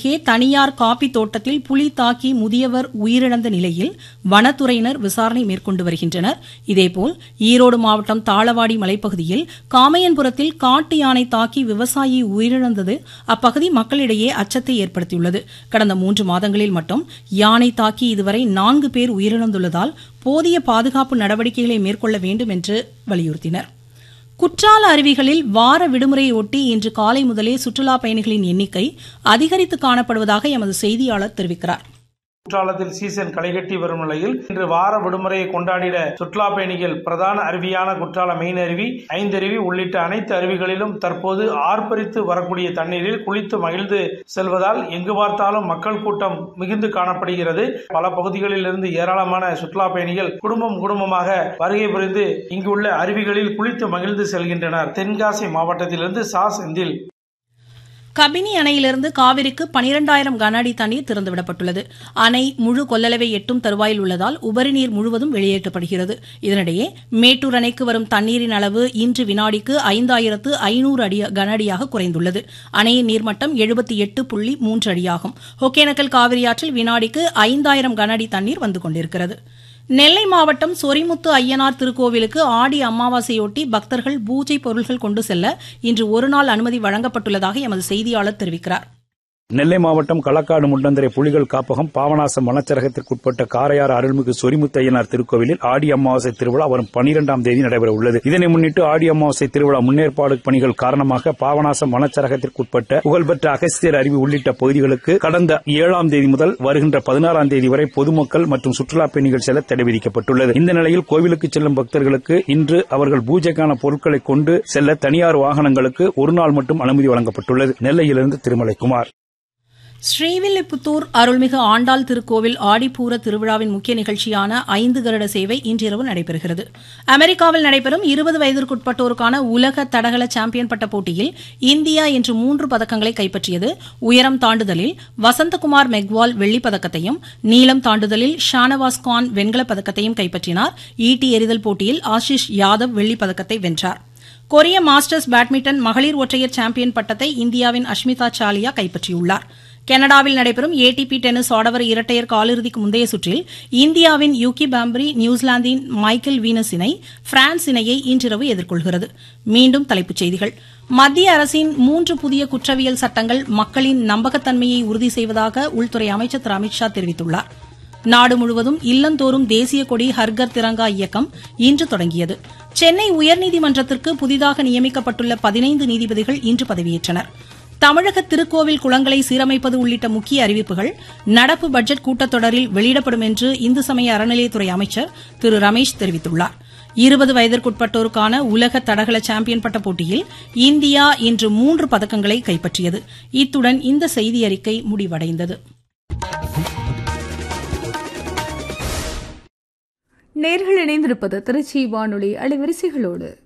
அருகே தனியார் காப்பி தோட்டத்தில் புலி தாக்கி முதியவர் உயிரிழந்த நிலையில் வனத்துறையினர் விசாரணை மேற்கொண்டு வருகின்றனர் இதேபோல் ஈரோடு மாவட்டம் தாளவாடி மலைப்பகுதியில் காமையன்புரத்தில் காட்டு யானை தாக்கி விவசாயி உயிரிழந்தது அப்பகுதி மக்களிடையே அச்சத்தை ஏற்படுத்தியுள்ளது கடந்த மூன்று மாதங்களில் மட்டும் யானை தாக்கி இதுவரை நான்கு பேர் உயிரிழந்துள்ளதால் போதிய பாதுகாப்பு நடவடிக்கைகளை மேற்கொள்ள வேண்டும் என்று வலியுறுத்தினர் குற்றால அருவிகளில் வார விடுமுறையை ஒட்டி இன்று காலை முதலே சுற்றுலா பயணிகளின் எண்ணிக்கை அதிகரித்து காணப்படுவதாக எமது செய்தியாளர் தெரிவிக்கிறார் குற்றாலத்தில் சீசன் களைகட்டி வரும் நிலையில் இன்று வார விடுமுறையை கொண்டாடிட சுற்றுலா பயணிகள் பிரதான அருவியான குற்றால மெயின் அருவி ஐந்தருவி உள்ளிட்ட அனைத்து அருவிகளிலும் தற்போது ஆர்ப்பரித்து வரக்கூடிய தண்ணீரில் குளித்து மகிழ்ந்து செல்வதால் எங்கு பார்த்தாலும் மக்கள் கூட்டம் மிகுந்து காணப்படுகிறது பல பகுதிகளில் இருந்து ஏராளமான சுற்றுலா பயணிகள் குடும்பம் குடும்பமாக வருகை புரிந்து இங்குள்ள அருவிகளில் குளித்து மகிழ்ந்து செல்கின்றனர் தென்காசி மாவட்டத்திலிருந்து சா செந்தில் கபினி அணையிலிருந்து காவிரிக்கு பனிரெண்டாயிரம் கன அடி தண்ணீர் திறந்துவிடப்பட்டுள்ளது அணை முழு கொள்ளளவை எட்டும் தருவாயில் உள்ளதால் உபரி நீர் முழுவதும் வெளியேற்றப்படுகிறது இதனிடையே மேட்டூர் அணைக்கு வரும் தண்ணீரின் அளவு இன்று வினாடிக்கு ஐந்தாயிரத்து ஐநூறு அடி கன அடியாக குறைந்துள்ளது அணையின் நீர்மட்டம் எழுபத்தி எட்டு புள்ளி மூன்று அடியாகும் ஒகேனக்கல் காவிரியாற்றில் வினாடிக்கு ஐந்தாயிரம் கன அடி தண்ணீர் வந்து கொண்டிருக்கிறது நெல்லை மாவட்டம் சொரிமுத்து ஐயனார் திருக்கோவிலுக்கு ஆடி அமாவாசையொட்டி பக்தர்கள் பூஜை பொருள்கள் கொண்டு செல்ல இன்று ஒருநாள் அனுமதி வழங்கப்பட்டுள்ளதாக எமது செய்தியாளர் தெரிவிக்கிறார் நெல்லை மாவட்டம் களக்காடு முண்டந்தரை புலிகள் காப்பகம் பாவநாசம் வனச்சரகத்திற்குட்பட்ட காரையாறு அருள்மிகு சொரிமுத்தையனார் திருக்கோவிலில் ஆடி அமாவாசை திருவிழா வரும் பனிரெண்டாம் தேதி நடைபெற உள்ளது இதனை முன்னிட்டு ஆடி அமாவாசை திருவிழா முன்னேற்பாடு பணிகள் காரணமாக பாவநாசம் வனச்சரகத்திற்குட்பட்ட புகழ்பெற்ற அகஸ்தியர் அருவி உள்ளிட்ட பகுதிகளுக்கு கடந்த ஏழாம் தேதி முதல் வருகின்ற பதினாறாம் தேதி வரை பொதுமக்கள் மற்றும் சுற்றுலா பயணிகள் செல்ல தடை விதிக்கப்பட்டுள்ளது இந்த நிலையில் கோவிலுக்கு செல்லும் பக்தர்களுக்கு இன்று அவர்கள் பூஜைக்கான பொருட்களை கொண்டு செல்ல தனியார் வாகனங்களுக்கு ஒரு நாள் மட்டும் அனுமதி வழங்கப்பட்டுள்ளது நெல்லையிலிருந்து திருமலைக்குமார் ஸ்ரீவில்லிபுத்தூர் அருள்மிகு ஆண்டாள் திருக்கோவில் ஆடிப்பூர திருவிழாவின் முக்கிய நிகழ்ச்சியான ஐந்து கருட சேவை இன்றிரவு நடைபெறுகிறது அமெரிக்காவில் நடைபெறும் இருபது வயதிற்குட்பட்டோருக்கான உலக தடகள சாம்பியன் பட்ட போட்டியில் இந்தியா இன்று மூன்று பதக்கங்களை கைப்பற்றியது உயரம் தாண்டுதலில் வசந்தகுமார் மெக்வால் வெள்ளிப் பதக்கத்தையும் நீளம் தாண்டுதலில் ஷானவாஸ் கான் வெண்கலப் பதக்கத்தையும் கைப்பற்றினார் ஈட்டி எறிதல் போட்டியில் ஆஷிஷ் யாதவ் வெள்ளிப் பதக்கத்தை வென்றார் கொரிய மாஸ்டர்ஸ் பேட்மிண்டன் மகளிர் ஒற்றையர் சாம்பியன் பட்டத்தை இந்தியாவின் அஷ்மிதா சாலியா கைப்பற்றியுள்ளார் கனடாவில் நடைபெறும் ஏடிபி டென்னிஸ் ஆடவர் இரட்டையர் காலிறுதிக்கு முந்தைய சுற்றில் இந்தியாவின் யூகி பாம்பரி நியூசிலாந்தின் மைக்கேல் வீனஸ் இணை பிரான்ஸ் இணையை இன்றிரவு எதிர்கொள்கிறது மீண்டும் தலைப்புச் செய்திகள் மத்திய அரசின் மூன்று புதிய குற்றவியல் சட்டங்கள் மக்களின் நம்பகத்தன்மையை உறுதி செய்வதாக உள்துறை அமைச்சர் திரு அமித்ஷா தெரிவித்துள்ளார் நாடு முழுவதும் இல்லந்தோறும் தேசிய கொடி ஹர்கர் திரங்கா இயக்கம் இன்று தொடங்கியது சென்னை உயர்நீதிமன்றத்திற்கு புதிதாக நியமிக்கப்பட்டுள்ள பதினைந்து நீதிபதிகள் இன்று பதவியேற்றனர் தமிழக திருக்கோவில் குளங்களை சீரமைப்பது உள்ளிட்ட முக்கிய அறிவிப்புகள் நடப்பு பட்ஜெட் கூட்டத்தொடரில் வெளியிடப்படும் என்று இந்து சமய அறநிலையத்துறை அமைச்சர் திரு ரமேஷ் தெரிவித்துள்ளார் இருபது வயதிற்குட்பட்டோருக்கான உலக தடகள சாம்பியன் பட்ட போட்டியில் இந்தியா இன்று மூன்று பதக்கங்களை கைப்பற்றியது இத்துடன் இந்த செய்தியறிக்கை முடிவடைந்தது நேர்கள் இணைந்திருப்பது திருச்சி வானொலி அலைவரிசைகளோடு